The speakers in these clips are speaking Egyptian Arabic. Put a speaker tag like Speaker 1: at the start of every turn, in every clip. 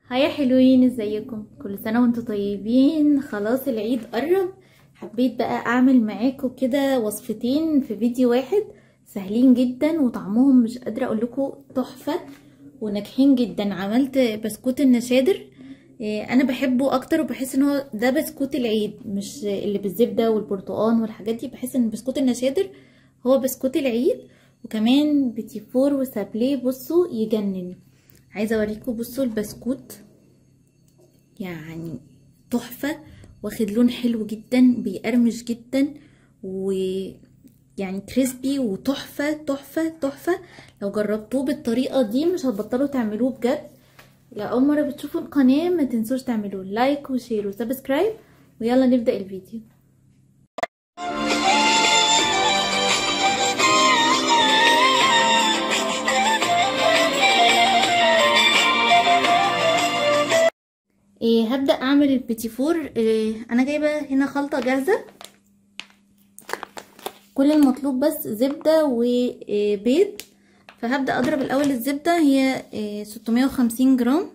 Speaker 1: هاي يا حلوين ازيكم كل سنة وانتم طيبين خلاص العيد قرب حبيت بقى اعمل معاكم كده وصفتين في فيديو واحد سهلين جدا وطعمهم مش قادرة اقول لكم تحفة وناجحين جدا عملت بسكوت النشادر إيه، انا بحبه اكتر وبحس ان هو ده بسكوت العيد مش اللي بالزبدة والبرتقال والحاجات دي بحس ان بسكوت النشادر هو بسكوت العيد وكمان بيتي فور وسابليه بصوا يجنن عايزه اوريكم بصوا البسكوت يعني تحفه واخد لون حلو جدا بيقرمش جدا و يعني كريسبي وتحفه تحفه تحفه لو جربتوه بالطريقه دي مش هتبطلوا تعملوه بجد لو اول مره بتشوفوا القناه ما تنسوش تعملوا لايك وشير وسبسكرايب ويلا نبدا الفيديو إيه هبدأ أعمل البيتي فور إيه أنا جايبة هنا خلطة جاهزة كل المطلوب بس زبدة وبيض فهبدأ أضرب الأول الزبدة هي إيه 650 جرام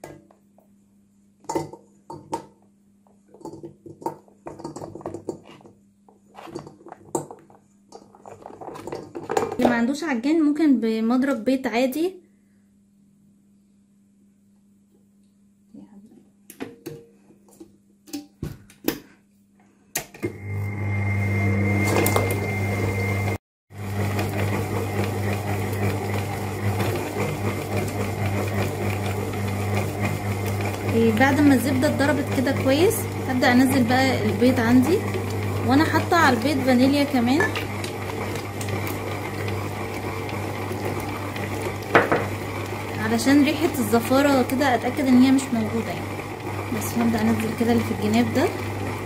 Speaker 1: اللي ما عندوش عجان ممكن بمضرب بيض عادي بعد ما الزبده اتضربت كده كويس هبدا انزل بقى البيض عندي وانا حاطه على البيض فانيليا كمان علشان ريحه الزفاره كده اتاكد ان هي مش موجوده يعني بس هبدا انزل كده اللي في الجناب ده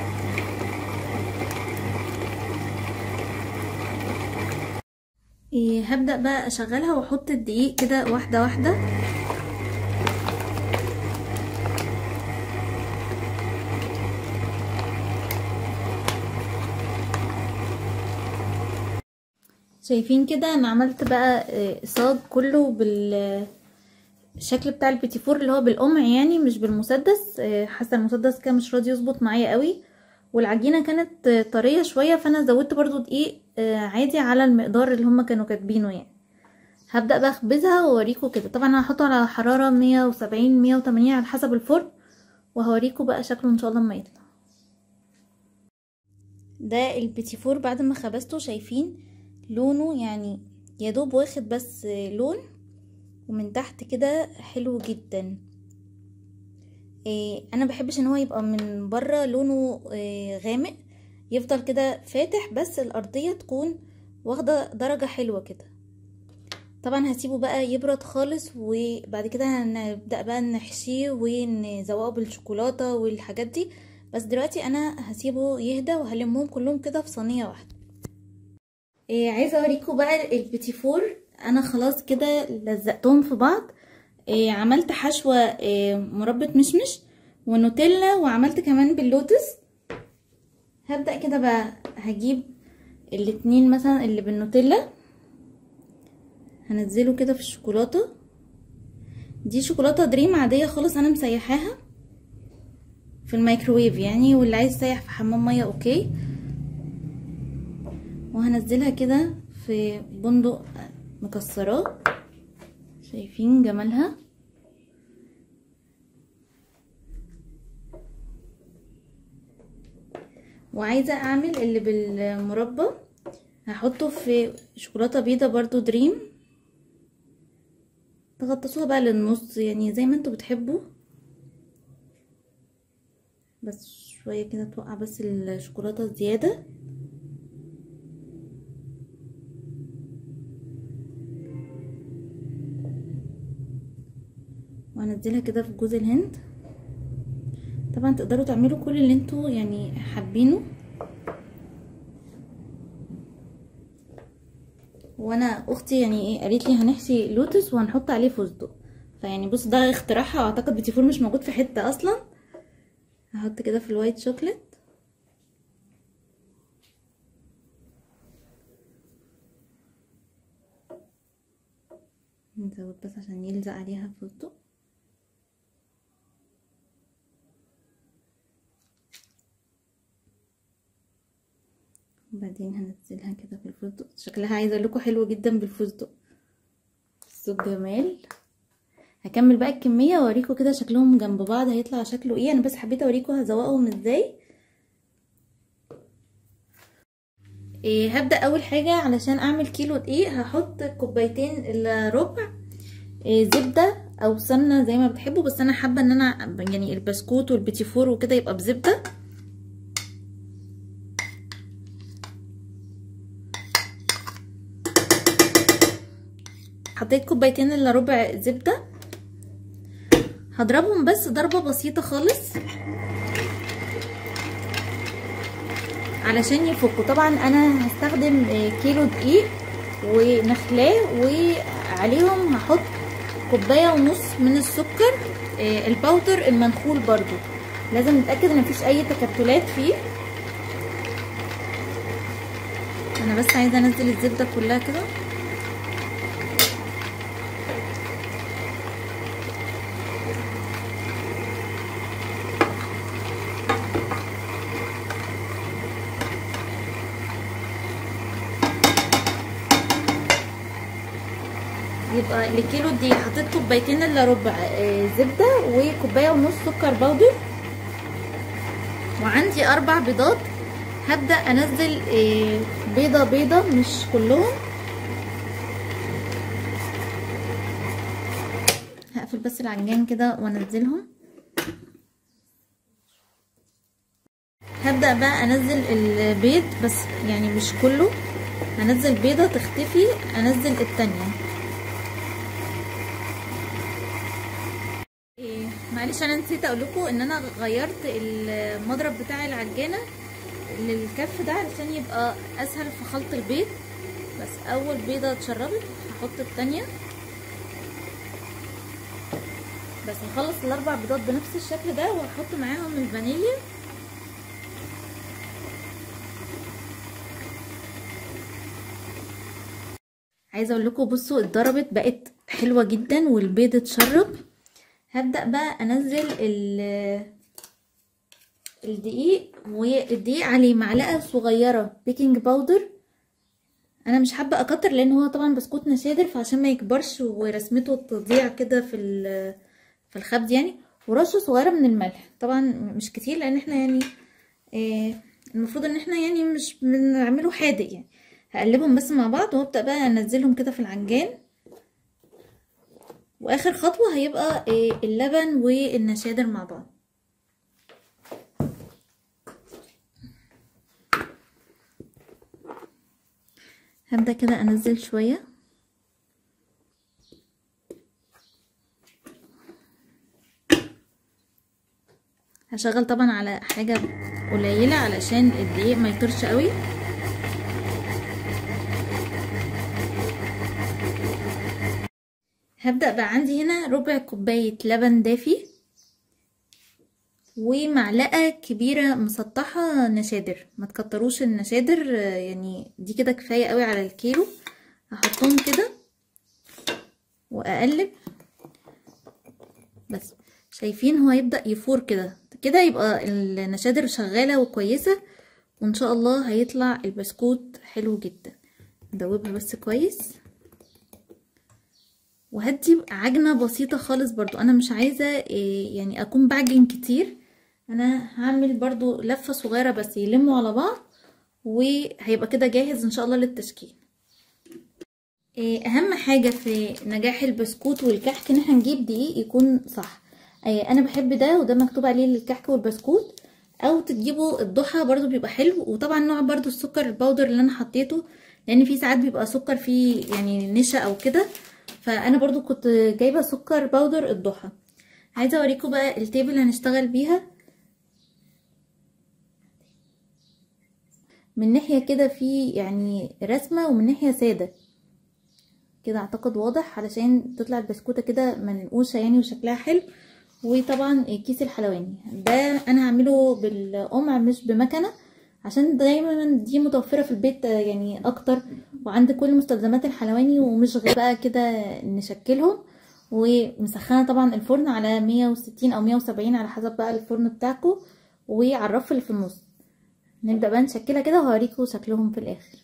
Speaker 1: إيه هبدا بقى اشغلها واحط الدقيق كده واحده واحده شايفين كده انا عملت بقى صاج كله بالشكل بتاع البيتي فور اللي هو بالقمع يعني مش بالمسدس حاسه المسدس كان مش راضي يظبط معايا قوي والعجينه كانت طريه شويه فانا زودت برضو دقيق عادي على المقدار اللي هما كانوا كاتبينه يعني هبدا بقى اخبزها واوريكم كده طبعا انا هحطه على حراره 170 180 على حسب الفرن وهوريكم بقى شكله ان شاء الله لما يطلع ده البيتي فور بعد ما خبزته شايفين لونه يعني يدوب واخد بس لون ومن تحت كده حلو جدا إيه انا بحبش ان هو يبقى من بره لونه إيه غامق يفضل كده فاتح بس الارضيه تكون واخده درجه حلوه كده طبعا هسيبه بقى يبرد خالص وبعد كده هنبدا بقى نحشيه ونزوقه بالشوكولاته والحاجات دي بس دلوقتي انا هسيبه يهدى وهلمهم كلهم كده في صينيه واحده إيه عايزه اوريكم بقى البيتي فور انا خلاص كده لزقتهم في بعض إيه عملت حشوه إيه مربى مشمش ونوتيلا وعملت كمان باللوتس هبدا كده بقى هجيب الاتنين مثلا اللي بالنوتيلا هنزله كده في الشوكولاته دي شوكولاته دريم عاديه خالص انا مسيحاها في الميكروويف يعني واللي عايز يسيح في حمام ميه اوكي وهنزلها كده في بندق مكسراه شايفين جمالها وعايزه اعمل اللي بالمربى هحطه في شوكولاته بيضه برضو دريم تغطسوها بقى للنص يعني زي ما انتوا بتحبوا بس شويه كده توقع بس الشوكولاته الزياده وهنزلها كده في جوز الهند طبعا تقدروا تعملوا كل اللي انتوا يعني حابينه وانا اختي يعني ايه قالت لي هنحشي لوتس وهنحط عليه فستق فيعني بص ده اختراعها واعتقد بيتي مش موجود في حته اصلا هحط كده في الوايت شوكليت نزود بس عشان يلزق عليها فستق وبعدين هنزلها كده في الفستق شكلها عايزه اقول لكم حلو جدا بالفستق بصوا الجمال هكمل بقى الكميه واوريكم كده شكلهم جنب بعض هيطلع شكله ايه انا بس حبيت اوريكم هزوقهم ازاي إيه هبدا اول حاجه علشان اعمل كيلو دقيق هحط كوبايتين الا ربع إيه زبده او سمنه زي ما بتحبوا بس انا حابه ان انا يعني البسكوت والبيتي فور وكده يبقى بزبده حطيت كوبايتين الا ربع زبده هضربهم بس ضربه بسيطه خالص علشان يفكوا طبعا انا هستخدم كيلو دقيق ونخلاه وعليهم هحط كوبايه ونص من السكر الباودر المنخول برضو لازم نتاكد ان مفيش اي تكتلات فيه انا بس عايزه انزل الزبده كلها كده يبقى لكيلو دي حطيت كوبايتين الا ربع زبده وكوبايه ونص سكر باودر وعندي اربع بيضات هبدا انزل بيضه بيضه مش كلهم هقفل بس العجان كده وانزلهم هبدا بقى انزل البيض بس يعني مش كله هنزل بيضه تختفي انزل التانيه معلش انا نسيت اقول لكم ان انا غيرت المضرب بتاع العجانه للكف ده علشان يبقى اسهل في خلط البيض بس اول بيضه اتشربت هحط التانية بس هخلص الاربع بيضات بنفس الشكل ده وهحط معاهم الفانيليا عايزه اقول لكم بصوا اتضربت بقت حلوه جدا والبيض اتشرب هبدأ بقى انزل الدقيق والدقيق عليه معلقة صغيرة بيكنج باودر انا مش حابة اكتر لان هو طبعا بسكوت نشادر فعشان ما يكبرش ورسمته تضيع كده في في الخبز يعني ورشة صغيرة من الملح طبعا مش كتير لان احنا يعني آه المفروض ان احنا يعني مش بنعمله حادق يعني هقلبهم بس مع بعض وابدأ بقى انزلهم كده في العجان واخر خطوة هيبقى اللبن والنشادر مع بعض هبدأ كده انزل شوية هشغل طبعا على حاجة قليلة علشان الدقيق ما يطرش قوي هبدأ بقى عندي هنا ربع كوباية لبن دافي ومعلقة كبيرة مسطحة نشادر ما تكتروش النشادر يعني دي كده كفاية قوي على الكيلو هحطهم كده واقلب بس شايفين هو هيبدأ يفور كده كده يبقى النشادر شغالة وكويسة وان شاء الله هيطلع البسكوت حلو جدا ندوبها بس كويس وهدي عجنة بسيطة خالص برضو انا مش عايزة يعني اكون بعجن كتير انا هعمل برضو لفة صغيرة بس يلموا على بعض وهيبقى كده جاهز ان شاء الله للتشكيل اهم حاجة في نجاح البسكوت والكحك ان احنا نجيب دقيق يكون صح انا بحب ده وده مكتوب عليه الكحك والبسكوت او تجيبوا الضحى برضو بيبقى حلو وطبعا نوع برضو السكر الباودر اللي انا حطيته لان في ساعات بيبقى سكر فيه يعني نشا او كده فانا برضو كنت جايبه سكر باودر الضحى عايزه اوريكم بقى التيبل اللي هنشتغل بيها من ناحيه كده في يعني رسمه ومن ناحيه ساده كده اعتقد واضح علشان تطلع البسكوته كده منقوشه يعني وشكلها حلو وطبعا كيس الحلواني ده انا هعمله بالقمع مش بمكنه عشان دايما دي متوفره في البيت يعني اكتر وعند كل مستلزمات الحلواني ومش غير بقى كده نشكلهم ومسخنه طبعا الفرن على 160 او 170 على حسب بقى الفرن بتاعكم وعلى الرف اللي في النص نبدأ بقى نشكلها كده وهوريكم شكلهم في الاخر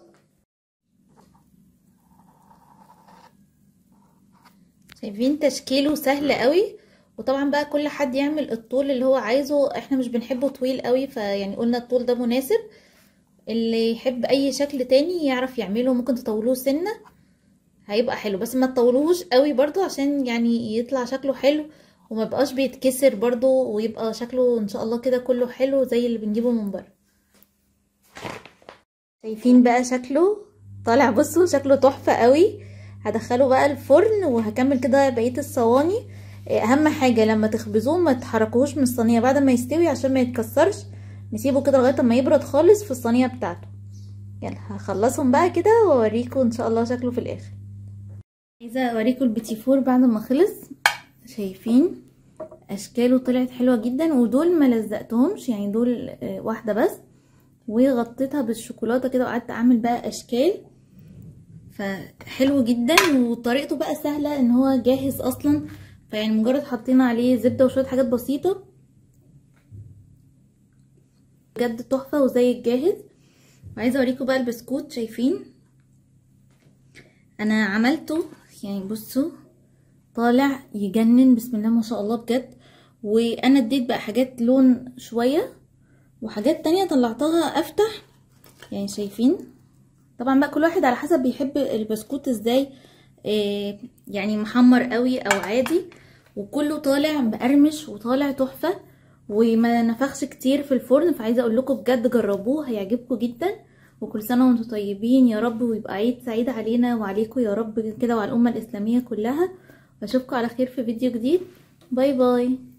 Speaker 1: شايفين تشكيله سهل قوي وطبعا بقى كل حد يعمل الطول اللي هو عايزه احنا مش بنحبه طويل قوي فيعني قلنا الطول ده مناسب اللي يحب اي شكل تاني يعرف يعمله ممكن تطولوه سنة هيبقى حلو بس ما تطولوهوش قوي برضو عشان يعني يطلع شكله حلو وما بقاش بيتكسر برضو ويبقى شكله ان شاء الله كده كله حلو زي اللي بنجيبه من بره شايفين بقى شكله طالع بصوا شكله تحفة قوي هدخله بقى الفرن وهكمل كده بقية الصواني اهم حاجة لما تخبزوه ما تحركوهوش من الصينية بعد ما يستوي عشان ما يتكسرش نسيبه كده لغاية ما يبرد خالص في الصينية بتاعته يلا هخلصهم بقى كده واوريكم ان شاء الله شكله في الاخر عايزة اوريكم البيتي فور بعد ما خلص شايفين اشكاله طلعت حلوة جدا ودول ما لزقتهمش يعني دول واحدة بس وغطيتها بالشوكولاتة كده وقعدت اعمل بقى اشكال فحلو جدا وطريقته بقى سهلة ان هو جاهز اصلا فيعني مجرد حطينا عليه زبدة وشوية حاجات بسيطة بجد تحفة وزي الجاهز وعايزة اوريكم بقى البسكوت شايفين انا عملته يعني بصوا طالع يجنن بسم الله ما شاء الله بجد وانا اديت بقى حاجات لون شوية وحاجات تانية طلعتها افتح يعني شايفين طبعا بقى كل واحد على حسب بيحب البسكوت ازاي إيه يعني محمر قوي او عادي وكله طالع مقرمش وطالع تحفة وما نفخش كتير في الفرن فعايزة اقول لكم بجد جربوه هيعجبكم جدا وكل سنة وانتم طيبين يا رب ويبقى عيد سعيد علينا وعليكم يا رب كده وعلى الأمة الإسلامية كلها واشوفكم على خير في فيديو جديد باي باي